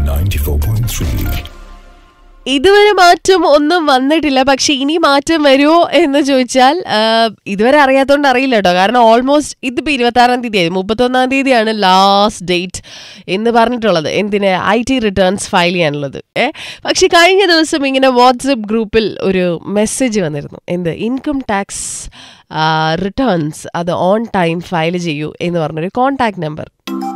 94.3. ഇതുവരെ മാറ്റം ഒന്നും വന്നിട്ടില്ല പക്ഷെ ഇനി മാറ്റം വരുമോ എന്ന് ചോദിച്ചാൽ ആ, ഇതുവരെ അറിയാത്തോണ്ട് അറിയില്ല കേട്ടോ കാരണം ഓൾമോസ്റ്റ് ഇതിപ്പോ ഇരുപത്തി ആറാം തീയതി ആയി മുപ്പത്തൊന്നാം തീയതിയാണ് ലാസ്റ്റ് ഡേറ്റ് എന്ന് പറഞ്ഞിട്ടുള്ളത് എന്തിന് ഐ ടി റിട്ടേൺസ് ഫയൽ ചെയ്യാനുള്ളത് ഏ പക്ഷെ കഴിഞ്ഞ ദിവസം ഇങ്ങനെ വാട്സപ്പ് ഗ്രൂപ്പിൽ ഒരു മെസ്സേജ് വന്നിരുന്നു എന്ത് ഇൻകം ടാക്സ് റിട്ടേൺസ് അത് ഓൺ ടൈം ഫയൽ ചെയ്യൂ എന്ന് പറഞ്ഞൊരു contact number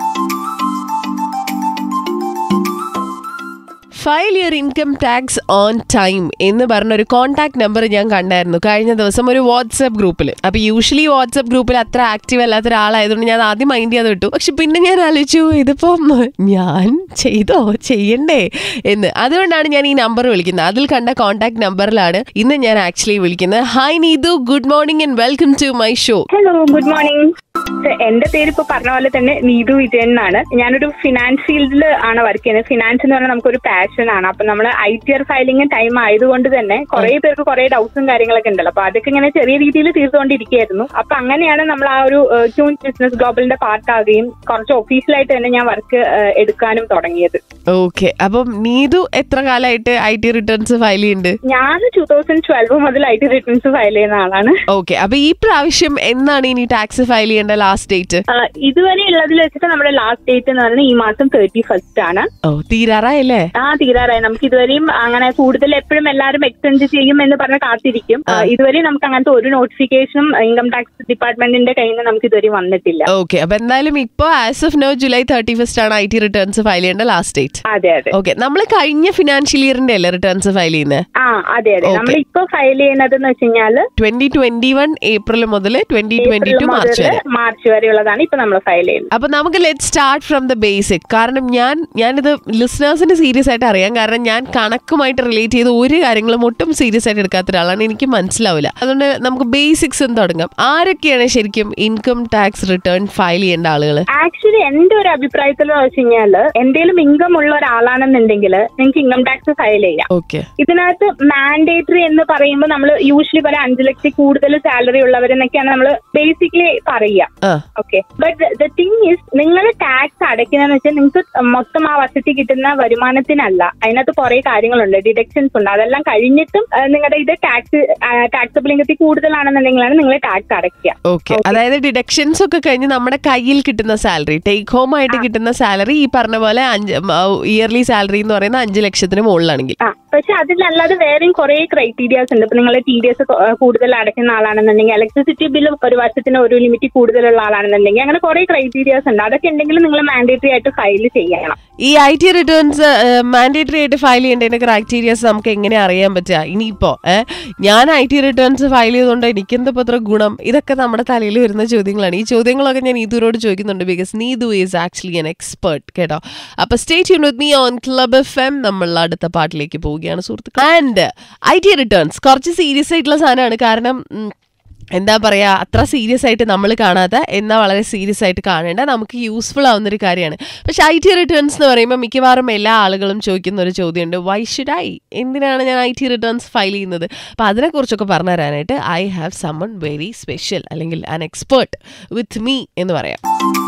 file your income tax on time എന്ന് പറഞ്ഞ ഒരു കോൺടാക്ട് നമ്പർ ഞാൻ കണ്ടായിരുന്നു കഴിഞ്ഞ ദിവസം ഒരു വാട്സപ്പ് ഗ്രൂപ്പിൽ അപ്പൊ യൂഷ്വലി വാട്സപ്പ് ഗ്രൂപ്പിൽ അത്ര ആക്റ്റീവ് അല്ലാത്ത ഒരാളായതുകൊണ്ട് ഞാൻ ആദ്യം മൈൻഡ് ചെയ്യാതെ വിട്ടു പക്ഷെ പിന്നെ ഞാൻ ആലോചിച്ചു ഇതിപ്പം ഞാൻ ചെയ്തോ ചെയ്യണ്ടേ എന്ന് അതുകൊണ്ടാണ് ഞാൻ ഈ നമ്പർ വിളിക്കുന്നത് അതിൽ കണ്ട കോൺടാക്ട് നമ്പറിലാണ് ഇന്ന് ഞാൻ ആക്ച്വലി വിളിക്കുന്നത് hi Neethu good morning and welcome to my show hello good morning എന്റെ പേര് ഇപ്പൊ പറഞ്ഞ പോലെ തന്നെ നീതു വിജയൻ എന്നാണ് ഞാനൊരു ഫിനാൻസ് ഫീൽഡിൽ ആണ് വർക്ക് ചെയ്യുന്നത് ഫിനാൻസ് എന്ന് പറഞ്ഞാൽ നമുക്കൊരു പാഷൻ ആണ് അപ്പൊ നമ്മൾ I T R filing time ആയതുകൊണ്ട് തന്നെ കുറെ പേർക്ക് കുറെ ഡൗട്ട്സും കാര്യങ്ങളൊക്കെ ഉണ്ടല്ലോ അപ്പൊ അതൊക്കെ ഇങ്ങനെ ചെറിയ രീതിയിൽ തീർത്തുകൊണ്ടിരിക്കുകയായിരുന്നു അപ്പൊ അങ്ങനെയാണ് നമ്മൾ ആ ഒരു ട്യൂൺ ബിസിനസ് ഗ്ലോബലിന്റെ പാർട്ടാകുകയും കുറച്ച് ഒഫീഷ്യലായിട്ട് തന്നെ ഞാൻ വർക്ക് എടുക്കാനും തുടങ്ങിയത് ഓക്കെ അപ്പം നീതു എത്ര കാലമായിട്ട് ഐ ടി റിട്ടേൺസ് ഫയൽ ചെയ്യുന്നുണ്ട് ഞാൻ ടൂ തൗസൻഡ് ട്വൽവ് മുതൽ ഐ ടി റിട്ടേൺസ് ഫയൽ ചെയ്യുന്ന ആളാണ് ഓക്കെ അപ്പൊ ഈ പ്രാവശ്യം എന്നാണ് ഇനി ടാക്സ് ഫയൽ ചെയ്യേണ്ട ലാസ്റ്റ് ഡേറ്റ് ആ, ഇതുവരെ ഉള്ളതിൽ വെച്ചിട്ട് നമ്മുടെ ലാസ്റ്റ് ഡേറ്റ് എന്ന് പറയുന്നത് ഈ മാസം തേർട്ടി ഫസ്റ്റ് ആണ് ഓ തീരാറായല്ലേ ആ തീരാറായി നമുക്ക് ഇതുവരെയും അങ്ങനെ കൂടുതൽ എപ്പോഴും എല്ലാവരും എക്സ്റ്റെൻഡ് ചെയ്യും എന്ന് പറഞ്ഞ് കാത്തിരിക്കും ആ, ഇതുവരെ നമുക്ക് അങ്ങനത്തെ ഒരു നോട്ടിഫിക്കേഷനും ഇൻകം ടാക്സ് ഡിപ്പാർട്ട്മെന്റിന്റെ കയ്യിൽ നിന്ന് നമുക്ക് ഇതുവരെ വന്നിട്ടില്ല ഓക്കെ അപ്പൊ എന്തായാലും ഇപ്പൊ as of now July thirty first ആണ് ഐ ടി റിട്ടേൺസ് ഫയൽ ചെയ്യേണ്ട ലാസ്റ്റ് ഡേറ്റ് അതെ അതെ ഓക്കെ നമ്മൾ കഴിഞ്ഞ ഫിനാൻഷ്യൽ ഇയറിന്റെ അല്ലേ റിട്ടേൺസ് ഫയൽ ചെയ്യുന്നത് ആ അതെ അതെ Okay. നമ്മൾ ഇപ്പൊ ഫയൽ ചെയ്യുന്നത് എന്ന് വെച്ച് കഴിഞ്ഞാല് ട്വന്റി ട്വന്റി വൺ ഏപ്രിൽ മുതൽ ട്വന്റി ട്വന്റി ടു മാർച്ച് വരെ മാർച്ച് വരെയുള്ളതാണ് ഇപ്പൊ നമ്മൾ ഫയൽ ചെയ്യുന്നത് അപ്പൊ നമുക്ക് let start from the basic കാരണം ഞാൻ ഞാനിത് ലിസണേഴ്സിന് സീരിയസ് ആയിട്ട് അറിയാം കാരണം ഞാൻ കണക്കുമായിട്ട് റിലേറ്റ് ചെയ്ത് ഒരു കാര്യങ്ങളും ഒട്ടും സീരിയസ് ആയിട്ട് എടുക്കാത്ത ഒരാളാണ് എനിക്ക് മനസ്സിലാവില്ല അതുകൊണ്ട് നമുക്ക് ബേസിക്സ് എന്ന് തുടങ്ങാം ആരൊക്കെയാണ് ശരിക്കും ഇൻകം ടാക്സ് റിട്ടേൺ ഫയൽ ചെയ്യേണ്ട ആളുകൾ ആക്ച്വലി എന്റെ ഒരു അഭിപ്രായത്തിൽ വെച്ച് കഴിഞ്ഞാല് എന്തെങ്കിലും ഇൻകം ഉള്ള ഒരാളാണെന്നുണ്ടെങ്കിൽ നിങ്ങൾക്ക് ഇൻകം ടാക്സ് ഫയൽ ചെയ്യാം ഓക്കെ ഇതിനകത്ത് മാൻഡേറ്ററി എന്ന് പറയുമ്പോൾ നമ്മൾ യൂഷ്വലി പറയാം അഞ്ചു ലക്ഷത്തിൽ കൂടുതൽ സാലറി ഉള്ളവരെന്നൊക്കെയാണ് നമ്മൾ ബേസിക്കലി പറയുക ആ okay but the thing is നിങ്ങൾ ടാക്സ് അടയ്ക്കുന്നതെന്ന് വെച്ചാൽ നിങ്ങൾക്ക് മൊത്തം ആ വർഷത്തിൽ കിട്ടുന്ന വരുമാനത്തിനല്ല അതിനകത്ത് കുറെ കാര്യങ്ങളുണ്ട് ഡിഡക്ഷൻസ് ഉണ്ട് അതെല്ലാം കഴിഞ്ഞിട്ടും ആ, നിങ്ങളുടെ ഇത് ടാക്സ് ടാക്സബിൾ ഇനത്തിൽ കൂടുതലാണെന്നുണ്ടെങ്കിലാണ് നിങ്ങൾ ടാക്സ് അടയ്ക്കുക ഓക്കെ അതായത് ഡിഡക്ഷൻസ് ഒക്കെ കഴിഞ്ഞ് നമ്മുടെ കയ്യിൽ കിട്ടുന്ന സാലറി ടേക്ക് ഹോം ആയിട്ട് കിട്ടുന്ന സാലറി ഈ പറഞ്ഞ പോലെ അഞ്ച് ഇയർലി സാലറി എന്ന് പറയുന്ന അഞ്ച് ലക്ഷത്തിന് മുകളിലാണെങ്കിൽ ആ പക്ഷെ അതിലല്ലാതെ വേറെയും കുറെ ക്രൈറ്റീരിയാസ് ഉണ്ട് ഇപ്പൊ നിങ്ങൾ ടി ഡി എസ് കൂടുതൽ അടയ്ക്കുന്ന ആളാണെന്നുണ്ടെങ്കിൽ ഇലക്ട്രിസിറ്റി ബില്ല് ഒരു വർഷത്തിന് ഒരു ലിമിറ്റ് കൂടുതലുള്ള ആളാണെന്നുണ്ടെങ്കിൽ അങ്ങനെ കുറെ ക്രൈറ്റീരിയാസ് ഉണ്ട് അതൊക്കെ ഉണ്ടെങ്കിൽ നിങ്ങൾ മാൻഡേറ്ററി ആയിട്ട് ഫയൽ ചെയ്യണം ഈ ഐ ടി റിട്ടേൺസ് മാൻഡേറ്ററി ആയിട്ട് ഫയൽ ചെയ്യേണ്ടതിന്റെ ക്രൈറ്റീരിയസ് നമുക്ക് എങ്ങനെ അറിയാൻ പറ്റുക ഇനിയിപ്പോ ഏഹ്, ഞാൻ ഐ ടി റിട്ടേൺസ് ഫയൽ ചെയ്തുകൊണ്ട് എനിക്ക് എന്താ പത്ര ഗുണം ഇതൊക്കെ നമ്മുടെ തലയിൽ വരുന്ന ചോദ്യങ്ങളാണ് ഈ ചോദ്യങ്ങളൊക്കെ ഞാൻ നീതുവിനോട് ചോദിക്കുന്നുണ്ട് because Neethu is actually an expert കേട്ടോ അപ്പൊ സ്റ്റേറ്റ് യൂൺ with me on club F M നമ്മൾ അടുത്ത പാട്ടിലേക്ക് പോവുകയാണ് സുഹൃത്തുക്കൾ ആൻഡ് ഐ ടി റിട്ടേൺസ് കുറച്ച് സീരിയസ് ആയിട്ടുള്ള സാധനമാണ് കാരണം ഉം, എന്താ പറയാ അത്ര സീരിയസ് ആയിട്ട് നമ്മൾ കാണാത്ത എന്നാൽ വളരെ സീരിയസ് ആയിട്ട് കാണേണ്ട നമുക്ക് യൂസ്ഫുൾ ആവുന്ന ഒരു കാര്യമാണ് പക്ഷെ ഐ ടി റിട്ടേൺസ് എന്ന് പറയുമ്പോൾ മിക്കവാറും എല്ലാ ആളുകളും ചോദിക്കുന്ന ഒരു ചോദ്യമുണ്ട് വൈ ഷുഡ് ഐ എന്തിനാണ് ഞാൻ ഐ ടി റിട്ടേൺസ് ഫയൽ ചെയ്യുന്നത് അപ്പോൾ അതിനെക്കുറിച്ചൊക്കെ പറഞ്ഞു തരാനായിട്ട് I have summon very special അല്ലെങ്കിൽ ആൻ എക്സ്പേർട്ട് വിത്ത് മീ എന്ന് പറയാം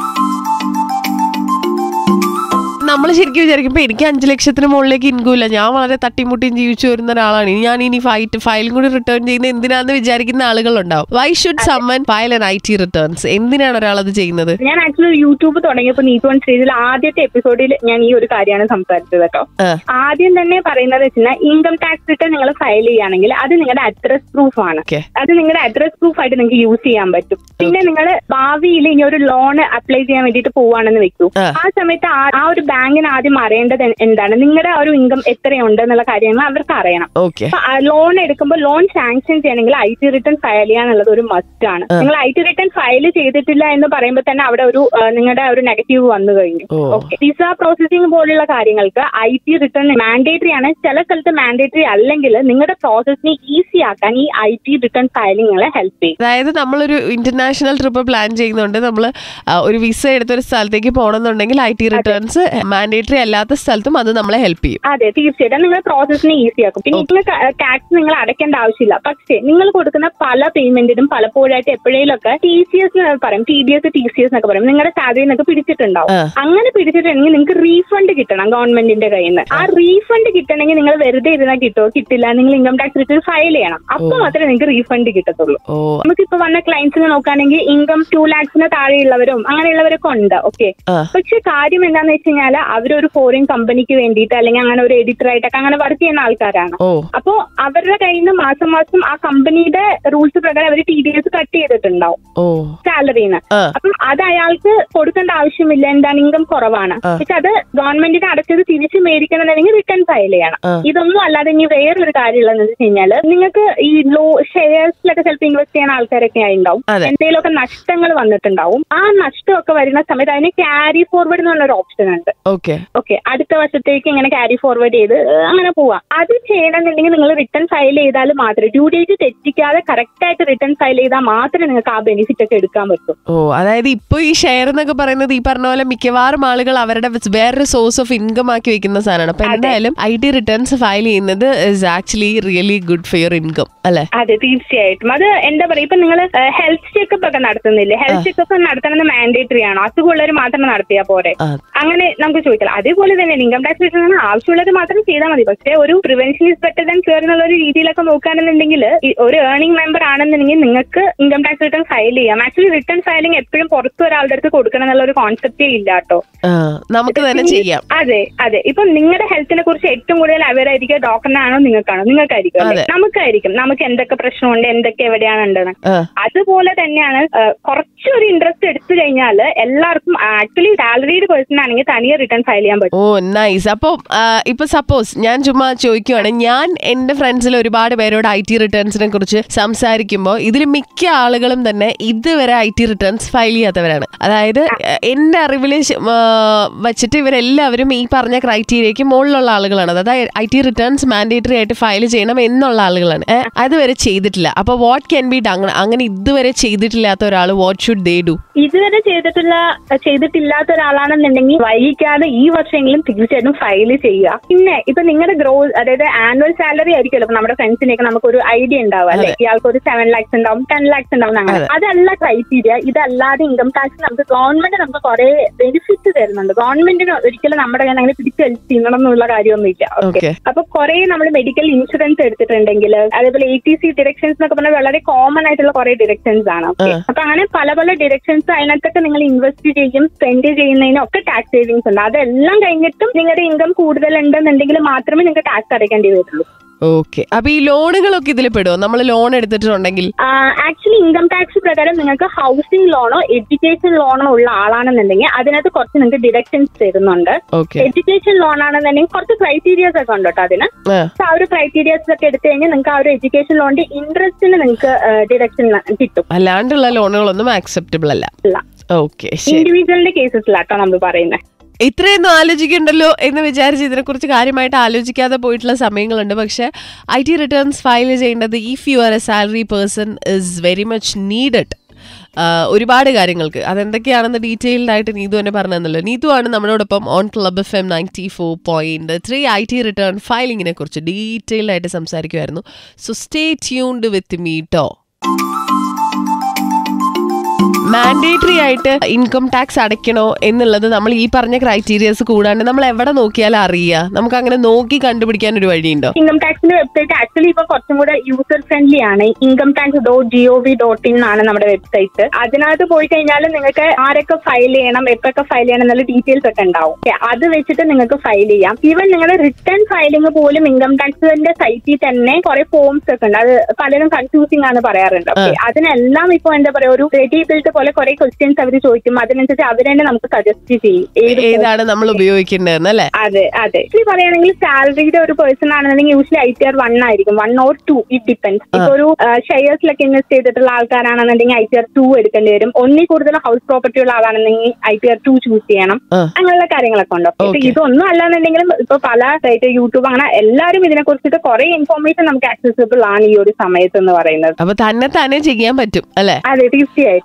നമ്മൾ ശരിക്കും വിചാരിക്കുമ്പോൾ എനിക്ക് അഞ്ച് ലക്ഷത്തിന് മുകളിലേക്ക് ഇൻകം ഇല്ല ഞാൻ വളരെ തട്ടിമുട്ടിയും ജീവിച്ചു വരുന്ന ഒരാളാണ് ഇനി ഞാൻ ഇനി ഫൈറ്റ് ഫയലും കൂടി റിട്ടേൺ ചെയ്യുന്ന എന്തിനാന്ന് വിചാരിക്കുന്ന ആളുകളുണ്ടാവും why should someone file an I T returns എന്തിനാണ് ഒരാൾ അത് ചെയ്യുന്നത് ഞാൻ ആക്ച്വലി യൂട്യൂബ് തുടങ്ങിയപ്പോൾ നീറ്റ് വൺ സ്റ്റേജിൽ ആദ്യത്തെ എപ്പിസോഡിൽ ഞാൻ ഈ ഒരു കാര്യമാണ് സംസാരിച്ചത് കേട്ടോ ആ. ആദ്യം തന്നെ പറയുന്നത് വെച്ചാൽ ഇൻകം ടാക്സ് റിട്ടേൺ നിങ്ങൾ ഫയൽ ചെയ്യുകയാണെങ്കിൽ അത് നിങ്ങളുടെ അഡ്രസ് പ്രൂഫ് ആണ് Okay. അത് നിങ്ങളുടെ അഡ്രസ് പ്രൂഫ് ആയിട്ട് നിങ്ങൾക്ക് യൂസ് ചെയ്യാൻ പറ്റും പിന്നെ നിങ്ങൾ ഭാവിയിൽ ഇനി ഒരു ലോൺ അപ്ലൈ ചെയ്യാൻ വേണ്ടിയിട്ട് പോവാണെന്ന് വെക്കൂ ആ. ആ സമയത്ത് ആ- ആ ഒരു ബാങ്കിന് ആദ്യം അറിയേണ്ടത് എ- എന്താണ് നിങ്ങളുടെ ആ ഒരു ഇൻകം എത്രയുണ്ട് എന്നുള്ള കാര്യങ്ങൾ അവർക്ക് അറിയണം ഓക്കെ ലോൺ എടുക്കുമ്പോൾ ലോൺ സാങ്ഷൻ ചെയ്യണമെങ്കിൽ ഐ ടി റിട്ടേൺ ഫയൽ ചെയ്യാന്നുള്ളത് ഒരു മസ്റ്റ് ആണ് നിങ്ങൾ ഐ ടി റിട്ടേൺ ഫയൽ ചെയ്തിട്ടില്ല എന്ന് പറയുമ്പോൾ തന്നെ അവിടെ ഒരു ആ, നിങ്ങളുടെ ഒരു നെഗറ്റീവ് വന്നു കഴിഞ്ഞു ഓ. ഓക്കെ വിസ പ്രോസസിംഗ് പോലുള്ള കാര്യങ്ങൾക്ക് ഐ ടി റിട്ടേൺ മാൻഡേറ്ററി ആണ് ചില സ്ഥലത്ത് മാൻഡേറ്ററി അല്ലെങ്കിൽ നിങ്ങളുടെ പ്രോസസ്സിനെ ഈസി ആക്കാൻ ഈ ഐ ടി റിട്ടേൺ ഫയലിങ്ങളെ ഹെൽപ്പ് ചെയ്യും അതായത് നമ്മളൊരു ഇന്റർനാഷണൽ ട്രിപ്പ് പ്ലാൻ ചെയ്യുന്നുണ്ട് നമ്മൾ ഒരു വിസ എടുത്തൊരു സ്ഥലത്തേക്ക് പോകണമെന്നുണ്ടെങ്കിൽ ഐ ടി റിട്ടേൺസ് മാൻഡേറ്ററി അല്ലാത്ത സ്ഥലത്തും അത് നമ്മളെ ഹെൽപ്പ് ചെയ്യും അതെ തീർച്ചയായിട്ടും നിങ്ങൾ പ്രോസസ്സിനെ ഈസി ആക്കും പിന്നെ നിങ്ങൾ ടാക്സ് നിങ്ങൾ അടയ്ക്കേണ്ട ആവശ്യമില്ല പക്ഷേ നിങ്ങൾ കൊടുക്കുന്ന പല പേയ്മെന്റിനും പലപ്പോഴായിട്ട് എപ്പോഴേലൊക്കെ ടി സി എസ് പറയും T D S T C S എന്നൊക്കെ പറയും നിങ്ങളുടെ സാലറി എന്നൊക്കെ പിടിച്ചിട്ടുണ്ടാവും ആ. അങ്ങനെ പിടിച്ചിട്ടുണ്ടെങ്കിൽ നിങ്ങൾക്ക് റീഫണ്ട് കിട്ടണം ഗവൺമെന്റിന്റെ കയ്യിൽ നിന്ന് ആ റീഫണ്ട് കിട്ടണമെങ്കിൽ നിങ്ങൾ വെറുതെ ഇരുന്നാൽ കിട്ടുമോ കിട്ടില്ല നിങ്ങൾ ഇൻകം ടാക്സ് റിട്ടേൺ ഫയൽ ചെയ്യണം അപ്പൊ മാത്രമേ നിങ്ങൾക്ക് റീഫണ്ട് കിട്ടത്തുള്ളൂ ഓ നമുക്കിപ്പോ വന്ന ക്ലയൻസിനെ നോക്കുകയാണെങ്കിൽ ഇൻകം ടു ലാക്സിന് താഴെയുള്ളവരും അങ്ങനെയുള്ളവരൊക്കെ ഉണ്ട് ഓക്കെ ആ പക്ഷെ കാര്യം എന്താന്ന് വെച്ച് കഴിഞ്ഞാൽ അവരൊരു ഫോറിൻ കമ്പനിക്ക് വേണ്ടിയിട്ട് അല്ലെങ്കിൽ അങ്ങനെ ഒരു എഡിറ്റർ ആയിട്ടൊക്കെ അങ്ങനെ വർക്ക് ചെയ്യുന്ന ആൾക്കാരാണ് ഓ അപ്പോ അവരുടെ കയ്യിൽ നിന്ന് മാസം മാസം ആ കമ്പനിയുടെ റൂൾസ് പ്രകാരം അവർ ടി ഡി എസ് കട്ട് ചെയ്തിട്ടുണ്ടാവും ഓ സാലറിന്ന് ആ അപ്പം അത് അയാൾക്ക് കൊടുക്കേണ്ട ആവശ്യമില്ല എന്താണ് ഇൻകം കുറവാണ് ആ. പക്ഷെ അത് ഗവൺമെന്റിന് അടച്ചത് തിരിച്ചു മേടിക്കണമെന്നുണ്ടെങ്കിൽ റിട്ടേൺ ഫയൽ ചെയ്യണം ആ. ഇതൊന്നും അല്ലാതെ ഇനി വേറൊരു കാര്യമുള്ളതെന്ന് വെച്ച് കഴിഞ്ഞാൽ നിങ്ങൾക്ക് ഈ ലോ ഷെയർസിലൊക്കെ ചിലപ്പോൾ ഇൻവെസ്റ്റ് ചെയ്യുന്ന ആൾക്കാരൊക്കെ ഉണ്ടാവും അതെ. എന്തെങ്കിലുമൊക്കെ നഷ്ടങ്ങൾ വന്നിട്ടുണ്ടാവും ആ നഷ്ടമൊക്കെ വരുന്ന സമയത്ത് അതിന് ക്യാരി ഫോർവേഡ് എന്ന് പറഞ്ഞൊരു ഓപ്ഷൻ ഉണ്ട് ഓക്കെ ഓക്കെ അടുത്ത വർഷത്തേക്ക് ഇങ്ങനെ ക്യാരി ഫോർവേഡ് ചെയ്ത് ഏഹ്, അങ്ങനെ പോവാം അത് ചെയ്യണമെന്നുണ്ടെങ്കിൽ നിങ്ങൾ റിട്ടേൺ ഫയൽ ചെയ്താൽ മാത്രമേ ഡ്യൂ ഡേറ്റ് തെറ്റിക്കാതെ കറക്റ്റ് ആയിട്ട് റിട്ടേൺ ഫയൽ ചെയ്താൽ മാത്രമേ നിങ്ങൾക്ക് ആ ബെനിഫിറ്റ് ഒക്കെ എടുക്കാൻ പറ്റൂ ഓ അതായത് ഇപ്പൊ ഈ ഷെയർ എന്നൊക്കെ പറയുന്നത് ഈ പറഞ്ഞ പോലെ മിക്കവാറും ആളുകൾ അവരുടെ വേറൊരു സോഴ്സ് ഓഫ് ഇൻകം ആക്കി വെക്കുന്ന സാധനമാണ് അപ്പൊ എന്തായാലും ഐ ടി റിട്ടേൺസ് ഫയൽ ചെയ്യുന്നത് is actually really good for your income അല്ലെ അതെ തീർച്ചയായിട്ടും അത് എന്താ പറയാ ഇപ്പൊ നിങ്ങൾ ഹെൽത്ത് ചെക്കപ്പ് ഒക്കെ നടത്തുന്നില്ലേ ഹെൽത്ത് ചെക്കപ്പ് നടത്തണമെന്ന് മാൻഡേറ്ററി ആണോ അസുഖമുള്ളവർ മാത്രം നടത്തിയാൽ പോരെ ആ. അങ്ങനെ നമുക്ക് ചോദിക്കാം അതേപോലെ തന്നെ ഇൻകം ടാക്സ് റിട്ടേൺ ആവശ്യമുള്ളത് മാത്രം ചെയ്താൽ മതി പക്ഷേ ഒരു prevention is better than cure എന്നുള്ള ഒരു രീതിയിലൊക്കെ നോക്കുകയാണെന്നുണ്ടെങ്കിൽ ഈ ഒരു ഏർണിംഗ് മെമ്പർ ആണെന്നുണ്ടെങ്കിൽ നിങ്ങൾക്ക് ഇൻകം ടാക്സ് റിട്ടേൺ ഫയൽ ചെയ്യാം ആക്ച്വലി റിട്ടേൺ ഫയലിംഗ് എപ്പോഴും പുറത്ത് ഒരാളുടെ അടുത്ത് കൊടുക്കണം എന്നുള്ള ഒരു കോൺസെപ്റ്റേ ഇല്ല കേട്ടോ നമുക്ക് തന്നെ ചെയ്യാം അതെ അതെ ഇപ്പൊ നിങ്ങളുടെ ഹെൽത്തിനെ കുറിച്ച് ഏറ്റവും കൂടുതൽ അവയർ ആയിരിക്കുക ഡോക്ടറിനാണോ നിങ്ങൾക്കാണോ നിങ്ങൾക്കായിരിക്കും അല്ലേ? അതെ. നമുക്കായിരിക്കും നമുക്ക് എന്തൊക്കെ പ്രശ്നമുണ്ട് എന്തൊക്കെ എവിടെയാണ് ഉണ്ടെന്ന് ആ, അതുപോലെ തന്നെയാണ് ആ, കുറച്ചൊരു ഇൻട്രസ്റ്റ് എടുത്തു കഴിഞ്ഞാൽ എല്ലാവർക്കും ആക്ച്വലി സാലറീഡ് പേഴ്സൺ ആണെങ്കിൽ തനിയെ റിട്ടേൺ ഫയൽ ചെയ്യാൻ പറ്റും ഓ നൈസ് അപ്പൊ ഇപ്പൊ സപ്പോസ് ഞാൻ ചുമ്മാ ചോദിക്കുവാണ് ഞാൻ എന്റെ ഫ്രണ്ട്സിൽ ഒരുപാട് പേരോട് ഐ ടി റിട്ടേൺസിനെ കുറിച്ച് സംസാരിക്കുമ്പോൾ ഇതിൽ മിക്ക ആളുകളും തന്നെ ഇതുവരെ ഐ ടി റിട്ടേൺസ് ഫയൽ ചെയ്യാത്തവരാണ് അതായത് ആ, എന്റെ അറിവിൽ വെച്ചിട്ട് ഇവരെല്ലാവരും ഈ പറഞ്ഞ ക്രൈറ്റീരിയക്ക് മുകളിലുള്ള ആളുകളാണ് അതായത് ഐ ടി റിട്ടേൺസ് മാൻഡേറ്ററി ആയിട്ട് ഫയൽ ചെയ്യണം എന്നുള്ള ആളുകളാണ് ഏ, അതുവരെ ചെയ്തിട്ടില്ല അപ്പൊ വാട്ട് ക്യാൻ ബി ഡൺ അങ്ങനെ ഇതുവരെ ചെയ്തിട്ടില്ലാത്ത ഒരാൾ വാട്ട് ഷുഡ് ദേ ഡു ഇതുവരെ ചെയ്തിട്ടുള്ള ചെയ്തിട്ടില്ലാത്ത ഒരാളാണെന്നുണ്ടെങ്കിൽ വൈകിക്കാതെ ഈ വർഷമെങ്കിലും തീർച്ചയായിട്ടും ഫയൽ ചെയ്യുക പിന്നെ ഇപ്പൊ നിങ്ങളുടെ ഗ്രോ അതായത് ആനുവൽ സാലറി ആയിരിക്കുമല്ലോ ഇപ്പൊ നമ്മുടെ ഫ്രണ്ട്സിനെയൊക്കെ നമുക്ക് ഒരു ഐഡിയ ഉണ്ടാവും അല്ലെ ഇയാൾക്ക് ഒരു സെവൻ ലാക്സ് ഉണ്ടാവും ടെൻ ലാക്സ് ഉണ്ടാവും അങ്ങനെ അതെ. അതല്ല ക്രൈറ്റീരിയ ഇതല്ലാതെ ഇൻകം ടാക്സ് നമുക്ക് ഗവൺമെന്റ് നമുക്ക് കുറെ ബെനിഫിറ്റ് തരുന്നുണ്ട് ഗവൺമെന്റിന് ഒരിക്കലും നമ്മുടെ കയ്യിൽ അങ്ങനെ പിടിച്ച് തിന്നണം എന്നുള്ള കാര്യമൊന്നുമില്ല ഓക്കെ ഓക്കെ അപ്പൊ കുറെ നമ്മൾ മെഡിക്കൽ ഇൻഷുറൻസ് എടുത്തിട്ടുണ്ടെങ്കിൽ അതേപോലെ എ ടി സി ഡിറക്ഷൻസ് എന്നൊക്കെ പറഞ്ഞാൽ വളരെ കോമൺ ആയിട്ടുള്ള കുറെ ഡിറക്ഷൻസ് ആണ് okay? ആ. അപ്പൊ അങ്ങനെ പല പല ഡിറക്ഷൻസ് അതിനകത്തൊക്കെ നിങ്ങൾ ഇൻവെസ്റ്റ് ചെയ്യും സ്പെൻഡ് ചെയ്യുന്നതിനൊക്കെ ടാക്സ് സേവിങ്സ് ഉണ്ട് അതെല്ലാം കഴിഞ്ഞിട്ടും നിങ്ങളുടെ ഇൻകം കൂടുതൽ ഉണ്ടെന്നുണ്ടെങ്കിൽ മാത്രമേ നിങ്ങൾക്ക് ടാക്സ് അടയ്ക്കേണ്ടി വരുള്ളൂ ഓക്കെ അപ്പൊ ഈ ലോണുകളൊക്കെ ഇതിൽ പെടുമോ നമ്മൾ ലോൺ എടുത്തിട്ടുണ്ടെങ്കിൽ ആക്ച്വലി ഇൻകം ടാക്സ് പ്രകാരം നിങ്ങൾക്ക് ഹൗസിംഗ് ലോണോ എഡ്യൂക്കേഷൻ ലോണോ ഉള്ള ആളാണെന്നുണ്ടെങ്കിൽ അതിനകത്ത് കുറച്ച് നിങ്ങൾക്ക് ഡിഡക്ഷൻസ് തരുന്നുണ്ട് ഓക്കെ എഡ്യൂക്കേഷൻ ലോൺ ആണെന്നുണ്ടെങ്കിൽ കുറച്ച് ക്രൈറ്റീരിയസ് ഒക്കെ ഉണ്ട് കേട്ടോ അതിന് ആ So, ആ ഒരു ക്രൈറ്റീരിയസ് ഒക്കെ എടുത്തു കഴിഞ്ഞാൽ നിങ്ങൾക്ക് ആ ഒരു എഡ്യൂക്കേഷൻ ലോണിന്റെ ഇൻട്രസ്റ്റിന് നിങ്ങൾക്ക് ഡിഡക്ഷൻ കിട്ടും അല്ലാണ്ടുള്ള ലോണുകളൊന്നും ആക്സെപ്റ്റബിൾ അല്ല അല്ല ഓക്കെ ശരി ഇൻഡിവിജ്വലിന്റെ കേസസിലാട്ടോ നമ്മൾ പറയുന്നത് ഇത്രയൊന്നും ആലോചിക്കണ്ടല്ലോ എന്ന് വിചാരിച്ച് ഇതിനെക്കുറിച്ച് കാര്യമായിട്ട് ആലോചിക്കാതെ പോയിട്ടുള്ള സമയങ്ങളുണ്ട് പക്ഷേ ഐ ടി റിട്ടേൺസ് ഫയൽ ചെയ്യേണ്ടത് if you are a salary person is very much needed ഒരുപാട് കാര്യങ്ങൾക്ക് അതെന്തൊക്കെയാണെന്ന് ഡീറ്റെയിൽഡ് ആയിട്ട് നീതു തന്നെ പറഞ്ഞു തന്നല്ലോ നീതു ആണ് നമ്മളോടൊപ്പം on club F M ninety four point three I T return ഫയലിങ്ങിനെ കുറിച്ച് ഡീറ്റെയിൽഡ് ആയിട്ട് സംസാരിക്കുമായിരുന്നു സോ സ്റ്റേ ട്യൂൺഡ് വിത്ത് മീട്ടോ മാൻഡേറ്ററി ആയിട്ട് ഇൻകം ടാക്സ് അടയ്ക്കണോ എന്നുള്ളത് നമ്മൾ ഈ പറഞ്ഞ ക്രൈറ്റീരിയസ് കൂടാണ്ട് നമ്മൾ എവിടെ നോക്കിയാലും അറിയുക നമുക്ക് അങ്ങനെ നോക്കി കണ്ടുപിടിക്കാൻ ഒരു വഴിയുണ്ടോ ഇൻകം ടാക്സിന്റെ വെബ്സൈറ്റ് ആക്ച്വലി ഇപ്പൊ കുറച്ചും കൂടെ യൂസർ ഫ്രണ്ട്ലി ആണ് income tax dot G O V dot in ആണ് നമ്മുടെ വെബ്സൈറ്റ് അതിനകത്ത് പോയി കഴിഞ്ഞാൽ നിങ്ങൾക്ക് ആരൊക്കെ ഫയൽ ചെയ്യണം എപ്പൊക്കെ ഫയൽ ചെയ്യണം എന്നുള്ള ഡീറ്റെയിൽസ് ഒക്കെ ഉണ്ടാവും Okay, അത് വെച്ചിട്ട് നിങ്ങൾക്ക് ഫയൽ ചെയ്യാം ഈവൻ നിങ്ങളുടെ റിട്ടേൺ ഫയലിംഗ് പോലും ഇൻകം ടാക്സിന്റെ സൈറ്റിൽ തന്നെ കുറെ ഫോംസ് ഒക്കെ ഉണ്ട് അത് പലരും കൺഫ്യൂസിംഗ് ആണ് പറയാറുണ്ട് Okay, അതിനെല്ലാം ഇപ്പൊ എന്താ പറയാ ഒരു റെഡി ബിൽഡ് പോലെ കുറെ ക്വസ്റ്റ്യൻസ് അവർ ചോദിക്കും അതിനനുസരിച്ച് അവർ തന്നെ നമുക്ക് സജസ്റ്റ് ചെയ്യും ഏത് ഏതാണ് നമ്മൾ ഉപയോഗിക്കേണ്ടതെന്ന് അല്ലേ അതെ അതെ ആക്ച്വലി പറയുകയാണെങ്കിൽ സാലറിയുടെ ഒരു പേഴ്സൺ ആണെന്നുണ്ടെങ്കിൽ usually I T R one ആയിരിക്കും one or two it depends ഇപ്പൊ ഒരു ഷെയർസിലൊക്കെ ഇൻവെസ്റ്റ് ചെയ്തിട്ടുള്ള ആൾക്കാരാണെന്നുണ്ടെങ്കിൽ ഐ ടി ആർ ടു എടുക്കേണ്ടി വരും ഒന്നിൽ കൂടുതൽ ഹൗസ് പ്രോപ്പർട്ടി ഉള്ള ആളാണെന്നുണ്ടെങ്കിൽ I T R two choose ചെയ്യണം ആ. അങ്ങനെയുള്ള കാര്യങ്ങളൊക്കെ ഉണ്ട് ഇപ്പൊ Okay. ഇതൊന്നും അല്ലാന്നുണ്ടെങ്കിലും ഇപ്പൊ പല സൈറ്റ് യൂട്യൂബ് അങ്ങനെ എല്ലാവരും ഇതിനെ കുറിച്ചിട്ട് കുറെ ഇൻഫോർമേഷൻ നമുക്ക് ആക്സസിബിൾ ആണ് ഈ ഒരു സമയത്ത് എന്ന് പറയുന്നത് അപ്പൊ തന്നെ തന്നെ ചെയ്യാൻ പറ്റും അല്ലേ അതെ തീർച്ചയായിട്ടും ഓക്കെ അപ്പൊ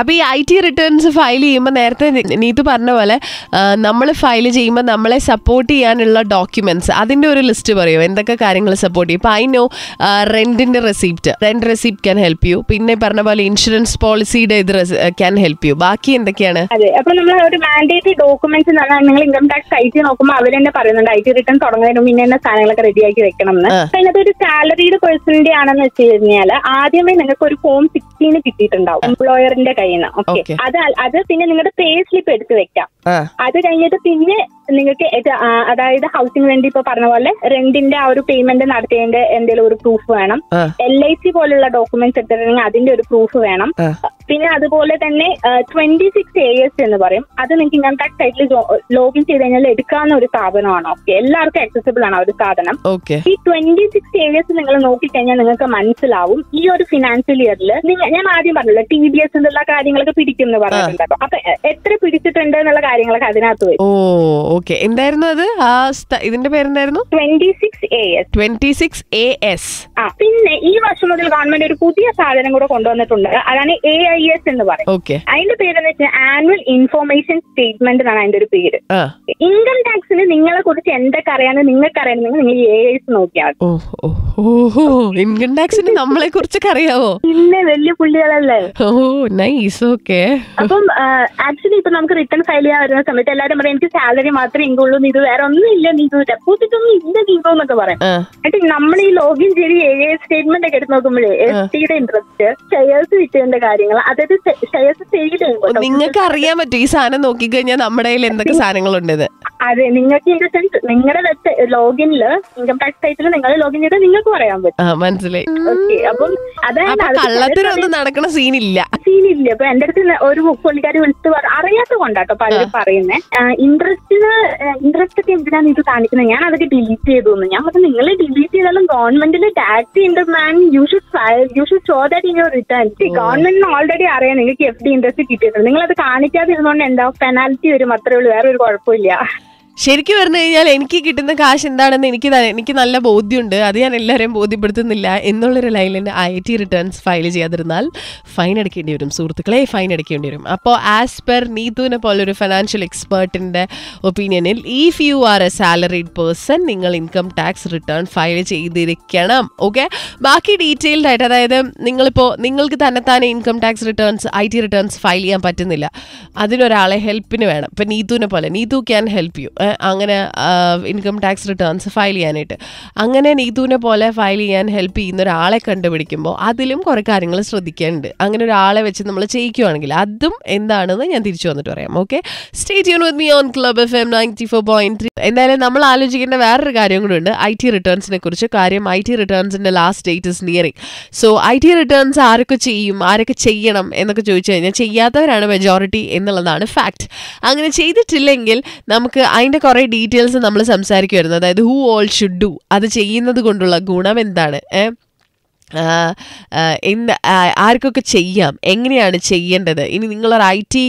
അപ്പൊ ഈ ഐ ടി റിട്ടേൺസ് ഫയൽ ചെയ്യുമ്പോൾ നേരത്തെ നി- നീതു പറഞ്ഞ പോലെ നമ്മൾ ഫയൽ ചെയ്യുമ്പോൾ നമ്മളെ സപ്പോർട്ട് ചെയ്യാനുള്ള ഡോക്യുമെന്റ്സ് അതിന്റെ ഒരു ലിസ്റ്റ് പറയോ എന്തൊക്കെ കാര്യങ്ങൾ സപ്പോർട്ട് ചെയ്യും ഇപ്പൊ ഐ നോ റെന്റിന്റെ receipt rent receipt can help you പിന്നെ പറഞ്ഞ പോലെ ഇൻഷുറൻസ് പോളിസിയുടെ ഇത് ക്യാൻ ഹെൽപ്പ് യു ബാക്കി എന്തൊക്കെയാണ് അതെ അപ്പൊ നമ്മൾ ഒരു മാൻഡേറ്ററി ഡോക്യുമെന്റ്സ് എന്ന് പറഞ്ഞാൽ നിങ്ങൾ ഇൻകം ടാക്സ് സൈറ്റ് നോക്കുമ്പോൾ അവർ തന്നെ പറയുന്നുണ്ട് ഐ ടി റിട്ടേൺ തുടങ്ങുന്നതിന് മുന്നേ തന്നെ സാധനങ്ങളൊക്കെ റെഡിയാക്കി വെക്കണം എന്ന് ആ. അപ്പൊ അതിനകത്ത് ഒരു സാലറീഡ് പേഴ്സണിന്റെ ആണെന്ന് വെച്ച് കഴിഞ്ഞാൽ ആദ്യമേ നിങ്ങൾക്ക് ഒരു ഫോം സിക്സ്റ്റീന് കിട്ടിയിട്ടുണ്ടാവും എംപ്ലോയറിന്റെ കയ്യിൽ നിന്ന് ഓക്കെ Okay. അത് അൽ- അത് പിന്നെ നിങ്ങളുടെ പേ സ്ലിപ്പ് എടുത്ത് വെക്കാം ആ അത് കഴിഞ്ഞിട്ട് പിന്നെ നിങ്ങൾക്ക് ഇത് ആ, അതായത് ഹൗസിംഗ് വേണ്ടി ഇപ്പൊ പറഞ്ഞ പോലെ റെന്റിന്റെ ആ ഒരു പേയ്മെന്റ് നടത്തിയതിന്റെ എന്തെങ്കിലും ഒരു പ്രൂഫ് വേണം ആ എൽ ഐ സി പോലുള്ള ഡോക്യുമെന്റ്സ് എടുത്തിട്ടുണ്ടെങ്കിൽ അതിന്റെ ഒരു പ്രൂഫ് വേണം ആ. പിന്നെ അതുപോലെ തന്നെ ട്വന്റി സിക്സ് എ എസ് എന്ന് പറയും അത് നിങ്ങൾക്ക് ഇൻകം ടാക്സ് സൈറ്റിൽ ലോഗിൻ ചെയ്ത് കഴിഞ്ഞാൽ എടുക്കാവുന്ന ഒരു സ്ഥാപനമാണ് ഓക്കെ എല്ലാവർക്കും ആക്സസിബിൾ ആണ് ആ ഒരു സാധനം ഓക്കെ ഈ ട്വന്റി സിക്സ് എ എസ് നിങ്ങൾ നോക്കിക്കഴിഞ്ഞാൽ നിങ്ങൾക്ക് മനസ്സിലാവും ഈ ഒരു ഫിനാൻഷ്യൽ ഇയറിൽ ഞാൻ ആദ്യം പറഞ്ഞല്ലോ ടി ഡി എസ് എന്നുള്ള കാര്യങ്ങളൊക്കെ പിടിക്കും എന്ന് പറഞ്ഞിട്ടുണ്ടല്ലോ അപ്പൊ എ- എത്ര പിടിച്ചിട്ടുണ്ട് എന്നുള്ള കാര്യങ്ങളൊക്കെ അതിനകത്ത് വരും ഓ ഓക്കെ എന്തായിരുന്നു അത് ആ സ്ഥ- ഇതിന്റെ പേരെന്തായിരുന്നു twenty six A S twenty six A S ആ പിന്നെ ഈ വർഷം മുതൽ ഗവൺമെന്റ് ഒരു പുതിയ സാധനം കൂടെ കൊണ്ടുവന്നിട്ടുണ്ട് അതാണ് എ ഐ എസ് എന്ന് പറയും ഓക്കെ അതിന്റെ പേരെന്ന് വെച്ചാൽ ആനുവൽ ഇൻഫോർമേഷൻ സ്റ്റേറ്റ്മെന്റ് എന്നാണ് അതിന്റെ ഒരു പേര് ആ ഇൻകം ടാക്സിന് നിങ്ങളെ കുറിച്ച് എന്തൊക്കെ അറിയാന്ന് നിങ്ങൾക്ക് അറിയണമെങ്കിൽ നിങ്ങൾ എ ഐസ് നോക്കിയാൽ മതി ഓ ഓ ഇൻകം ടാക്സിന് നമ്മളെ കുറിച്ചൊക്കെ അറിയാവോ പിന്നെ വലിയ പുള്ളികളല്ലേ ഓ നൈസ് ഓക്കെ അപ്പം ആക്ച്വലി ഇപ്പൊ നമുക്ക് റിട്ടേൺ ഫയൽ ചെയ്യാൻ വരുന്ന സമയത്ത് എല്ലാവരും പറയും എനിക്ക് സാലറി മാത്രമേ ഇൻകുള്ളൂ ഇത് വേറെ ഒന്നും ഇല്ല നീതു ഡെപ്പോസിറ്റ് ഒന്നും ഇല്ല നീതു എന്നൊക്കെ പറയും ആ എന്നിട്ട് നമ്മൾ ഈ ലോഗിൻ ചെയ്ത് എ സ്റ്റേറ്റ്മെന്റ് ഒക്കെ എടുത്ത് നോക്കുമ്പോഴേ എസ് ടിയുടെ ഇൻട്രസ്റ്റ് ഷെയർസ് വിറ്റതിന്റെ കാര്യങ്ങൾ അതായത് ഷെയർസ് സെയിൽ ചെയ്യുമ്പോൾ നിങ്ങൾക്ക് അറിയാൻ പറ്റും ഈ സാധനം നോക്കിക്കഴിഞ്ഞാൽ നമ്മുടെ കയ്യിൽ എന്തൊക്കെ സാധനങ്ങളുണ്ടെന്ന് അതെ നിങ്ങൾക്ക് ഇൻ ദ സെൻസ് നിങ്ങളുടെ വെബ് ലോഗിനില് ഇൻകം ടാക്സ് സൈറ്റിൽ നിങ്ങൾ ലോഗിൻ ചെയ്താൽ നിങ്ങൾക്ക് പറയാൻ പറ്റും ആ മനസ്സിലായി ഓക്കെ അപ്പം അതായത് അപ്പൊ അത് കള്ളത്തിനൊന്നും നടക്കണ സീനില്ല സീനില്ല ഇപ്പൊ എന്റെ അടുത്ത് ഒരു പുള്ളിക്കാരി വിളിച്ച് പറ അറിയാത്ത കൊണ്ടാട്ടോ പലരും പറയുന്നത് ഇൻട്രസ്റ്റിന് ഇൻട്രസ്റ്റ് ഒക്കെ എന്തിനാണ് ഇത് കാണിക്കുന്നത് ഞാൻ അതൊക്കെ ഡിലീറ്റ് ചെയ്തു എന്ന്. ഞാൻ പറഞ്ഞു നിങ്ങൾ ഡിലീറ്റ് ചെയ്താലും ഗവൺമെന്റിൽ ടാക്സ് ഉണ്ട് man you should you should show that in your return ഗവൺമെന്റിന് ഓൾറെഡി അറിയാം നിങ്ങൾക്ക് എഫ് ഡി ഇൻട്രസ്റ്റ് കിട്ടിയിട്ടുണ്ട് നിങ്ങൾ അത് കാണിക്കാതിരുന്നോണ്ട് എന്താ പെനാൽറ്റി വരും അത്രേ ഉള്ളൂ വേറെ ഒരു കുഴപ്പമില്ല ശരിക്കും പറഞ്ഞു കഴിഞ്ഞാൽ എനിക്ക് കിട്ടുന്ന കാശ് എന്താണെന്ന് എനിക്ക് ത- എനിക്ക് നല്ല ബോധ്യമുണ്ട് അത് ഞാൻ എല്ലാവരെയും ബോധ്യപ്പെടുത്തുന്നില്ല എന്നുള്ളൊരു ലൈനിൽ ഐ ടി റിട്ടേൺസ് ഫയൽ ചെയ്യാതിരുന്നാൽ ഫൈൻ അടയ്ക്കേണ്ടി വരും സുഹൃത്തുക്കളെ ഫൈൻ അടയ്ക്കേണ്ടി വരും അപ്പോൾ ആസ് പെർ നീതുവിനെ പോലൊരു ഫിനാൻഷ്യൽ എക്സ്പേർട്ടിൻ്റെ ഒപ്പീനിയനിൽ if you are a salaried person നിങ്ങൾ ഇൻകം ടാക്സ് റിട്ടേൺ ഫയൽ ചെയ്തിരിക്കണം ഓക്കെ ബാക്കി ഡീറ്റെയിൽഡ് ആയിട്ട് അതായത് നിങ്ങളിപ്പോൾ നിങ്ങൾക്ക് തന്നെത്താനെ income tax returns I T returns file ചെയ്യാൻ പറ്റുന്നില്ല അതിനൊരാളെ ഹെൽപ്പിന് വേണം ഇപ്പം നീതുവിനെ പോലെ നീതു ക്യാൻ ഹെൽപ്പ് യു അങ്ങനെ ഇൻകം ടാക്സ് റിട്ടേൺസ് ഫയൽ ചെയ്യാനായിട്ട് അങ്ങനെ നീതുവിനെ പോലെ ഫയൽ ചെയ്യാൻ ഹെൽപ്പ് ചെയ്യുന്ന ഒരാളെ കണ്ടുപിടിക്കുമ്പോൾ അതിലും കുറേ കാര്യങ്ങൾ ശ്രദ്ധിക്കാനുണ്ട് അങ്ങനെ ഒരാളെ വെച്ച് നമ്മൾ ചെയ്യിക്കുകയാണെങ്കിൽ അതും എന്താണെന്ന് ഞാൻ തിരിച്ചു വന്നിട്ട് പറയാം okay stay tune with me on club F M ninety four point three എന്തായാലും നമ്മൾ ആലോചിക്കേണ്ട വേറൊരു കാര്യം കൂടെ ഉണ്ട് ഐ ടി റിട്ടേൺസിനെ കുറിച്ച് കാര്യം ഐ ടി റിട്ടേൺസിന്റെ last date is nearing so I T returns ആരൊക്കെ ചെയ്യും ആരൊക്കെ ചെയ്യണം എന്നൊക്കെ ചോദിച്ചു കഴിഞ്ഞാൽ ചെയ്യാത്തവരാണ് മെജോറിറ്റി എന്നുള്ളതാണ് ഫാക്ട് അങ്ങനെ ചെയ്തിട്ടില്ലെങ്കിൽ നമുക്ക് അതിൻ്റെ കുറേ ഡീറ്റെയിൽസ് നമ്മൾ സംസാരിക്കുമായിരുന്നു അതായത് ഹൂ ഓൾ ഷുഡ് ഡു അത് ചെയ്യുന്നത് കൊണ്ടുള്ള ഗുണം എന്താണ് ഏഹ് ആ, ആ, എന്ത് ആ, ആർക്കൊക്കെ ചെയ്യാം എങ്ങനെയാണ് ചെയ്യേണ്ടത് ഇനി നിങ്ങളൊരു ഐ ടി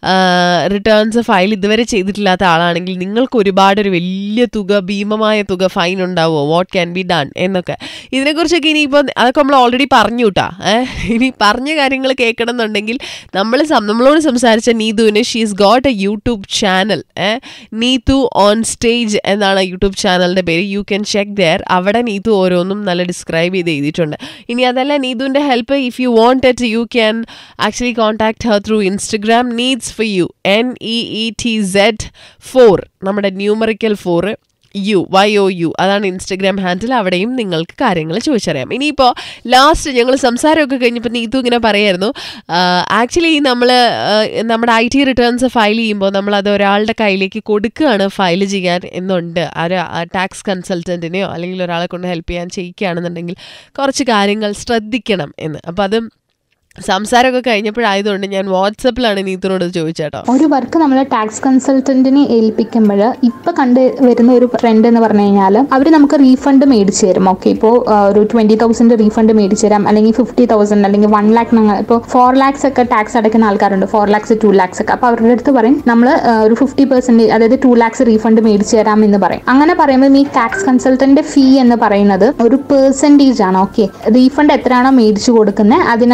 റിട്ടേൺസ് ഫയൽ ഇതുവരെ ചെയ്തിട്ടില്ലാത്ത ആളാണെങ്കിൽ നിങ്ങൾക്ക് ഒരുപാട് ഒരു വലിയ തുക ഭീമമായ തുക ഫൈൻ ഉണ്ടാവുമോ വാട്ട് ക്യാൻ ബി ഡൺ എന്നൊക്കെ ഇതിനെക്കുറിച്ചൊക്കെ ഇനിയിപ്പോൾ അതൊക്കെ നമ്മൾ ഓൾറെഡി പറഞ്ഞു കേട്ടാ ഏഹ് ഇനി പറഞ്ഞ കാര്യങ്ങൾ കേൾക്കണം എന്നുണ്ടെങ്കിൽ നമ്മൾ സം- നമ്മളോട് സംസാരിച്ച നീതുവിന് she's got a YouTube channel ഏഹ് നീതു ഓൺ സ്റ്റേജ് എന്നാണ് യൂട്യൂബ് ചാനലിൻ്റെ പേര് യു ക്യാൻ ചെക്ക് ദെയർ അവിടെ നീതു ഓരോന്നും നല്ല ഡിസ്ക്രൈബ് ചെയ്ത് എഴുതിയിട്ടുണ്ട് ഇനി അതല്ല നീതുവിൻ്റെ help if you want it you can actually contact her through Instagram needs for you N E E T Z four നമ്മുടെ numerical four you Y O U അതാണ് ഇൻസ്റ്റഗ്രാം ഹാൻഡിൽ അവിടെയും നിങ്ങൾക്ക് കാര്യങ്ങൾ ചോദിച്ചറിയാം ഇനിയിപ്പോൾ ലാസ്റ്റ് ഞങ്ങൾ സംസാരമൊക്കെ കഴിഞ്ഞപ്പോൾ നീതു ഇങ്ങനെ പറയായിരുന്നു ആക്ച്വലി നമ്മൾ നമ്മുടെ ഐ ടി റിട്ടേൺസ് ഫയൽ ചെയ്യുമ്പോൾ നമ്മൾ അത് ഒരാളുടെ കയ്യിലേക്ക് കൊടുക്കുകയാണ് ഫയൽ ചെയ്യാൻ എന്നുണ്ട് ഒരു ടാക്സ് കൺസൾട്ടൻറ്റിനെയോ അല്ലെങ്കിൽ ഒരാളെ കൊണ്ട് ഹെൽപ്പ് ചെയ്യാൻ ചെയ്യിക്കുകയാണെന്നുണ്ടെങ്കിൽ കുറച്ച് കാര്യങ്ങൾ ശ്രദ്ധിക്കണം എന്ന് അപ്പോൾ അത് സംസാരമൊക്കെ കഴിഞ്ഞപ്പോഴായതുകൊണ്ട് ഞാൻ വാട്സപ്പിലാണ് നീത്തിനോട് ചോദിച്ചേട്ടോ ഒരു വർക്ക് നമ്മൾ ടാക്സ് കൺസൾട്ടന്റിനെ ഏൽപ്പിക്കുമ്പോൾ ഇപ്പൊ കണ്ട് വരുന്ന ഒരു ട്രെൻഡ് എന്ന് പറഞ്ഞു കഴിഞ്ഞാൽ അവർ നമുക്ക് റീഫണ്ട് മേടിച്ചു തരും ഓക്കെ ഇപ്പോൾ ഒരു ട്വന്റി തൗസൻഡ് റീഫണ്ട് മേടിച്ചു തരാം അല്ലെങ്കിൽ ഫിഫ്റ്റി തൗസൻഡ് അല്ലെങ്കിൽ വൺ ലാക്ക് ഞങ്ങൾ ഇപ്പോൾ ഫോർ ലാക്സ് ഒക്കെ ടാക്സ് അടയ്ക്കുന്ന ആൾക്കാരുണ്ട് ഫോർ ലാക്സ് ടു ലാക്സ് ഒക്കെ അപ്പോൾ അവരുടെ അടുത്ത് പറയും നമ്മൾ ഒരു ഫിഫ്റ്റി പെർസെൻറ്റേജ് അതായത് ടു ലാക്സ് റീഫണ്ട് മേടിച്ചു തരാം എന്ന് പറയും അങ്ങനെ പറയുമ്പോൾ ഈ ടാക്സ് കൺസൾട്ടന്റ് ഫീ എന്ന് പറയുന്നത് ഒരു പെർസെൻറ്റേജ് ആണ് ഓക്കെ റീഫണ്ട് എത്രയാണോ മേടിച്ചു കൊടുക്കുന്നത് അതിനകത്ത് ടെൻ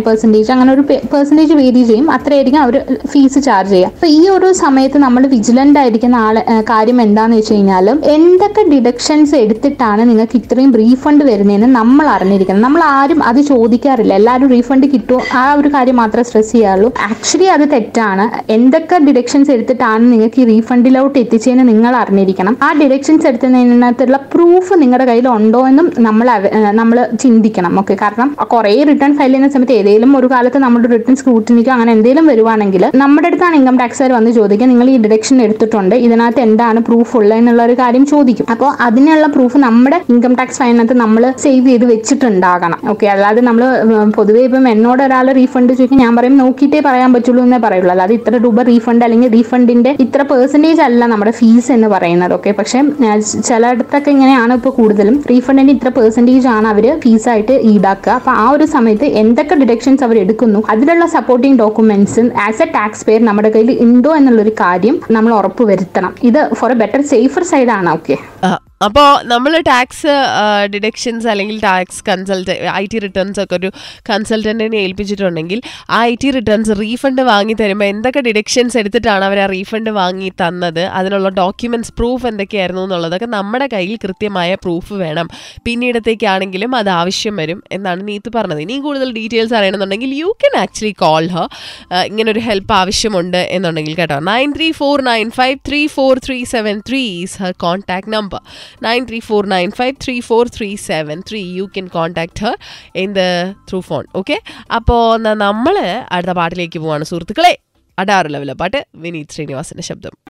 പെർസെൻറ്റേജ് അങ്ങനെ ഒരു പെർസെൻറ്റേജ് വേരി ചെയ്യും അത്രയായിരിക്കും അവർ ഫീസ് ചാർജ് ചെയ്യുക അപ്പോൾ ഈ ഒരു സമയത്ത് നമ്മൾ വിജിലൻ്റ് ആയിരിക്കുന്ന ആളെ ആ, കാര്യം എന്താണെന്ന് വെച്ച് കഴിഞ്ഞാൽ എന്തൊക്കെ ഡിഡക്ഷൻസ് എടുത്തിട്ടാണ് നിങ്ങൾക്ക് ഇത്രയും റീഫണ്ട് വരുന്നതെന്ന് നമ്മൾ അറിഞ്ഞിരിക്കണം നമ്മൾ ആരും അത് ചോദിക്കാറില്ല എല്ലാവരും റീഫണ്ട് കിട്ടുമോ ആ ഒരു കാര്യം മാത്രമേ സ്ട്രെസ് ചെയ്യാറുള്ളൂ ആക്ച്വലി അത് തെറ്റാണ് എന്തൊക്കെ ഡിഡക്ഷൻസ് എടുത്തിട്ടാണ് നിങ്ങൾക്ക് ഈ റീഫണ്ടിലോട്ട് എത്തിച്ചതെന്ന് നിങ്ങൾ അറിഞ്ഞിരിക്കണം ആ ഡിഡക്ഷൻസ് എടുത്തതിനകത്തുള്ള പ്രൂഫ് നിങ്ങളുടെ കയ്യിൽ ഉണ്ടോ എന്നും നമ്മൾ നമ്മൾ ചിന്തിക്കണം ഓക്കെ കാരണം കുറേ റിട്ടേൺ ഫയൽ ചെയ്യുന്ന സമയത്ത് ഏതെങ്കിലും ഒരു കാലത്ത് നമ്മുടെ റിട്ടേൺ സ്ക്രൂട്ടിനിക്കോ അങ്ങനെ എന്തെങ്കിലും വരുവാണെങ്കിൽ നമ്മുടെ അടുത്താണ് ഇൻകം ടാക്സുകാർ വന്ന് ചോദിക്കുക നിങ്ങൾ ഈ ഡിഡക്ഷൻ എടുത്തിട്ടുണ്ട് ഇതിനകത്ത് എന്താണ് പ്രൂഫ് ഉള്ളത് എന്നുള്ള ഒരു കാര്യം ചോദിക്കും അപ്പോൾ അതിനുള്ള പ്രൂഫ് നമ്മുടെ ഇൻകം ടാക്സ് ഫയലിനകത്ത് നമ്മൾ സേവ് ചെയ്ത് വെച്ചിട്ടുണ്ടാകണം ഓക്കെ അല്ലാതെ നമ്മൾ പൊതുവേ ഇപ്പം എന്നോട് ഒരാൾ റീഫണ്ട് ചോദിക്കും ഞാൻ പറയും നോക്കിയിട്ടേ പറയാൻ പറ്റുള്ളൂ എന്നേ പറയുള്ളൂ അല്ലാതെ ഇത്ര രൂപ റീഫണ്ട് അല്ലെങ്കിൽ റീഫണ്ടിന്റെ ഇത്ര പെർസെൻറ്റേജ് അല്ല നമ്മുടെ ഫീസ് എന്ന് പറയുന്നത് ഓക്കെ പക്ഷേ ആ, ചിലയിടത്തൊക്കെ ഇങ്ങനെയാണ് ഇപ്പോൾ കൂടുതലും റീഫണ്ടിന്റെ ഇത്ര പെർസെൻറ്റേജ് ആണ് അവർ ഫീസായിട്ട് ഈടാക്കുക അപ്പോൾ ആ ഒരു സമയത്ത് എന്തൊക്കെ ഡിഡക്ഷൻസ് അവർ എടുക്കുന്നു അതിലുള്ള സപ്പോർട്ടിങ് ഡോക്യുമെന്റ്സും ആസ് എ ടാക്സ് പേയർ നമ്മുടെ കയ്യിൽ ഉണ്ടോ എന്നുള്ളൊരു കാര്യം നമ്മൾ ഉറപ്പ് വരുത്തണം ഇത് ഫോർ എ ബെറ്റർ സേഫർ സൈഡാണ് ഓക്കെ ആ, അപ്പോ നമ്മൾ ടാക്സ് ഡിഡക്ഷൻസ് അല്ലെങ്കിൽ tax consult I T returns ഒക്കെ ഒരു കൺസൾട്ടന്റിനെ ഏൽപ്പിച്ചിട്ടുണ്ടെങ്കിൽ ആ ഐ ടി റിട്ടേൺസ് റീഫണ്ട് വാങ്ങി തരുമ്പോൾ എന്തൊക്കെ ഡിഡക്ഷൻസ് എടുത്തിട്ടാണ് അവർ ആ റീഫണ്ട് വാങ്ങി തന്നത് അതിനുള്ള ഡോക്യുമെന്റ്സ് പ്രൂഫ് എന്തൊക്കെയായിരുന്നു എന്നുള്ളതൊക്കെ നമ്മുടെ കയ്യിൽ കൃത്യമായ പ്രൂഫ് വേണം പിന്നീടത്തേക്കാണെങ്കിലും അത് ആവശ്യം വരും എന്നാണ് നീത്ത് പറഞ്ഞത് ഇനിയും കൂടുതൽ ഡീറ്റെയിൽസ് അറിയണമെന്നുണ്ടെങ്കിൽ you can actually call her ഇങ്ങനെ ഒരു ഹെൽപ്പ് ആവശ്യമുണ്ട് എന്നുണ്ടെങ്കിൽ കേട്ടോ nine three four nine five three four three seven three is her contact number nine three four nine five three four three seven three you can contact her in the through phone okay അപ്പോൾ നമ്മൾ അടുത്ത പാട്ടിലേക്ക് പോവാണ് സുഹൃത്തുക്കളെ അടാറ് ലെവല പാട്ട് വിനീത് ശ്രീനിവാസന്റെ ശബ്ദം